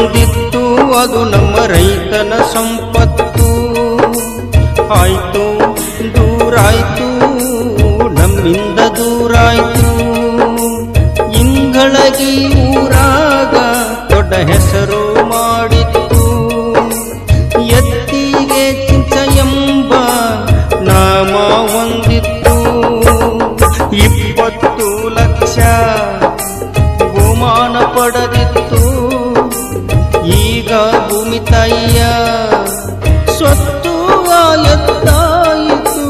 ಬಂದಿತ್ತು ಅದು ನಮ್ಮ ರೈತನ ಸಂಪತ್ತು ಆಯ್ತು ದೂರಾಯ್ತು ನಮ್ಮಿಂದ ದೂರಾಯ್ತು ಇಂಗಳಗಿ ಊರಾಗ ದೊಡ್ಡ ಹೆಸರು ಮಾಡಿತ್ತು ಎತ್ತಿಗೆ ಚಿಂಚ ಎಂಬ ನಾಮ ಹೊಂದಿತ್ತು ಇಪ್ಪತ್ತು ಲಕ್ಷ ಬಹುಮಾನ ಪಡೆದಿತ್ತು ಈಗ ಭೂಮಿ ತಾಯಿಯ ಸ್ವತ್ತು ಆಯತ್ತಾಯಿತು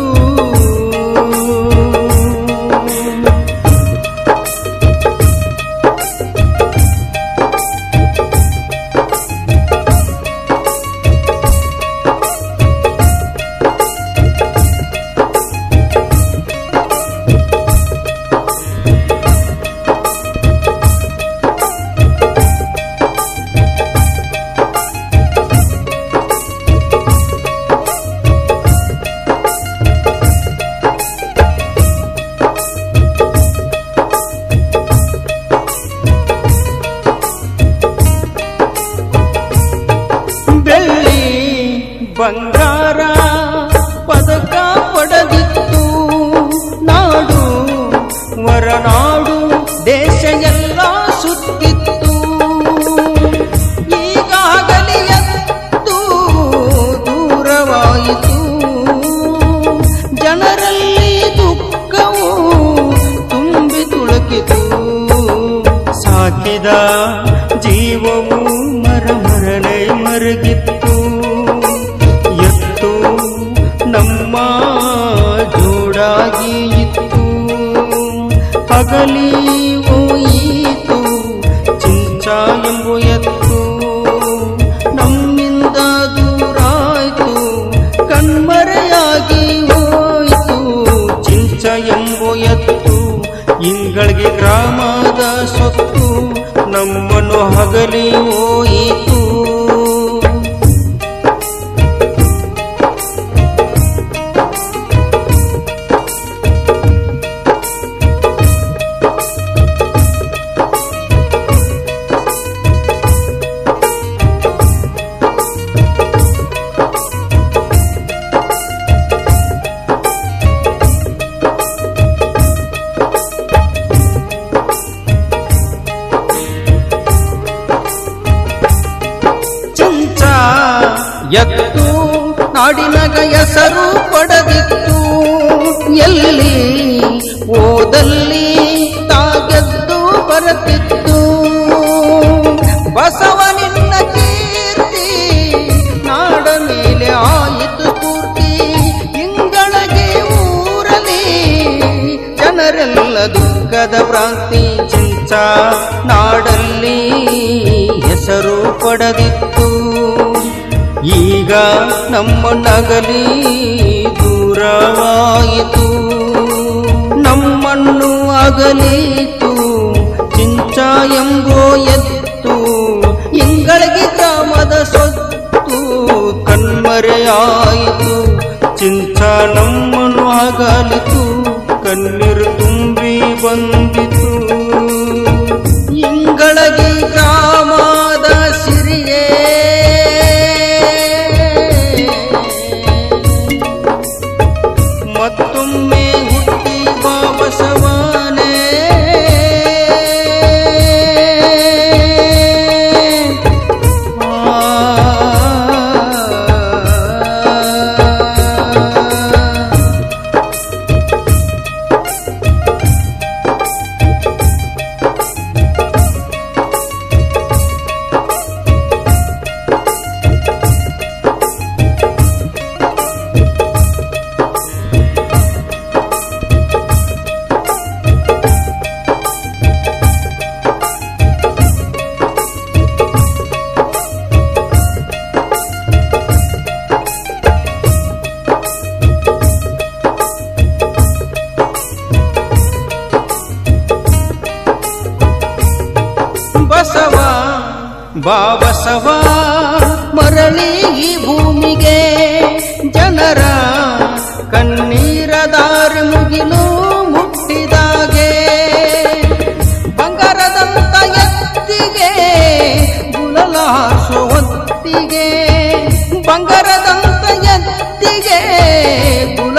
ಬೆಳ್ಳಿ ಬಂಗಾರ ಪದಕ ಪಡೆದಿತ್ತು ನಾಡು ಹೊರನಾಡು ದೇಶ ಎಲ್ಲ ಸುತ್ತಿತ್ತು ಈಗಾಗಲೇ ಎತ್ತು ದೂರವಾಯಿತು ಜನರಲ್ಲಿ ದುಃಖವು ತುಂಬಿ ತುಳುಕಿತು ಸಾಕಿದ ಜೀವವು ಮರ ಮರಳೆ ಮರಗಿತ್ತು ಎತ್ತು ನಮ್ಮ ಜೋಡಾಗಿ ಇತ್ತು ಹಗಲಿ ಹೋಯಿತು ಚಿಂಚ ಎಂಬು ಎತ್ತು ನಮ್ಮಿಂದ ದೂರಾಯ್ತು ಕಣ್ಮರೆಯಾಗಿ ಹೋಯಿತು ಚಿಂಚ ಎಂಬು ಎತ್ತು ಇಂಗಳಿಗೆ ಗ್ರಾಮದ ಸೊತ್ತು ನಮ್ಮನ್ನು ಹಗಲಿ ಹೋಯಿತು ಚಿಂಚ ಎತ್ತು ನಾಡಿನಗ ಹೆಸರು ಪಡೆದಿತ್ತು ಎಲ್ಲಿ ಓದಲ್ಲಿ ತಾಗೆದ್ದು ಬರುತ್ತಿತ್ತು ಬಸವನಿನ್ನ ಕೀರ್ತಿ ನಾಡ ಮೇಲೆ ಆಯಿತು ಸ್ಫೂರ್ತಿ ಇಂಗಳಗೆ ಊರಲಿ ಜನರೆಲ್ಲ ದುಃಖದ ಭ್ರಾಂತಿ ಚಿಂಚ ನಾಡಲ್ಲಿ ಹೆಸರು ಪಡೆದಿತ್ತು ಈಗ ನಮ್ಮ ನಗಲಿ ದೂರವಾಯಿತು ನಮ್ಮನ್ನು ಅಗಲಿತು ಚಿಂಚ ಎಂಬೋ ಎತ್ತು ಇಂಗಳಿಗೆ ಗ್ರಾಮದ ಸೊತ್ತು ಕಣ್ಮರೆಯಾಯಿತು ಚಿಂಚ ನಮ್ಮನ್ನು ಅಗಲಿತು ಕಣ್ಣೀರು ತುಂಬಿ ಬಂದಿತು ಇಂಗಳಗಿ ಗ್ರಾಮದ ಸಿರಿಯೇ ಮತ್ತೊಮ್ಮೆ ಹುಟ್ಟಿ ಬಾ ಬಸವನೇ ಆ ಬಸವ ಬಾ ಬಸವ ಮರಳಿ ಈ ಭೂಮಿಗೆ ಜನರ ಕಣ್ಣೀರ ದಾರಿ ಮುಗಿಲು ಮುಟ್ಟಿದಾಗೆ ಬಂಗಾರದಂತ ಎತ್ತಿಗೆ ಗುಣಲಾರ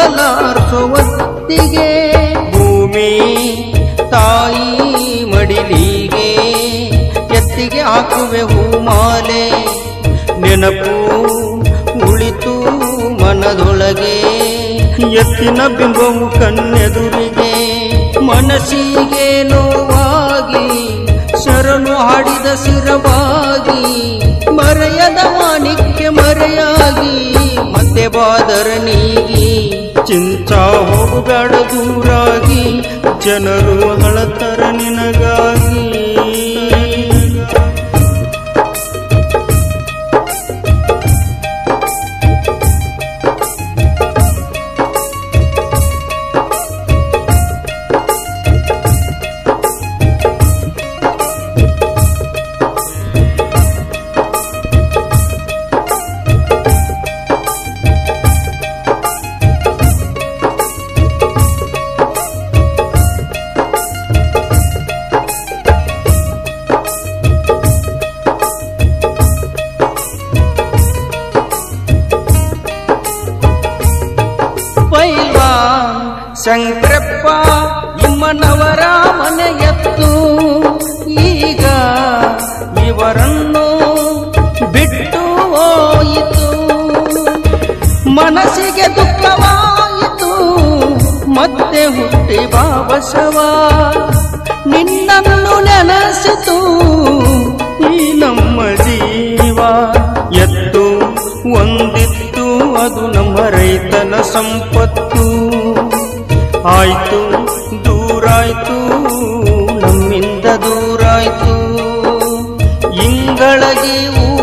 ಅಲಲಾರ್ಸುವತ್ತಿಗೆ ಭೂಮಿ ತಾಯಿ ಮಡಿಲಿಗೆ ಎತ್ತಿಗೆ ಹಾಕುವೆ ಹೂಮಾಲೆ ನೆನಪು ಉಳಿತು ಮನದೊಳಗೆ ಎತ್ತಿನ ಬಿಂಬವು ಕಣ್ಣೆದುರಿಗೆ ಮನಸ್ಸಿಗೆ ನೋವಾಗಿ ಶರಣು ಹಾಡಿದ ಸಿರವಾಗಿ ಮರೆಯದ ಮಾಣಿಕ್ಯ ಮರೆಯಾಗಿ ಮತ್ತೆ ಬಾದರ ನೀಗಿ ಚಿಂಚ ಹೋಗಬೇಡ ದೂರಾಗಿ ಜನರು ಹಳತರ ನಿನಗಾಗಿ ಪೈಲ್ವಾ ಶಂಕರಪ್ಪ ಇಮ್ಮನವರ ಮನೆಯತ್ತು ಈಗ ಇವರನ್ನು ಬಿಟ್ಟು ಹೋಯಿತು ಮನಸ್ಸಿಗೆ ದುಃಖವಾಯಿತು ಮತ್ತೆ ಹುಟ್ಟಿ ಬಾ ಬಸವ ನಿನ್ನನ್ನು ನೆನೆಸಿತು ಈ ನಮ್ಮ ಜೀವ ಎತ್ತು ಒಂದಿತ್ತು ಅದು ನಮ್ಮ ರೈತನ ಸಂಪತ್ತು ಆಯ್ತು ದೂರಾಯ್ತು ನಮ್ಮಿಂದ ದೂರಾಯ್ತು ಇಂಗಳಗಿ ಊ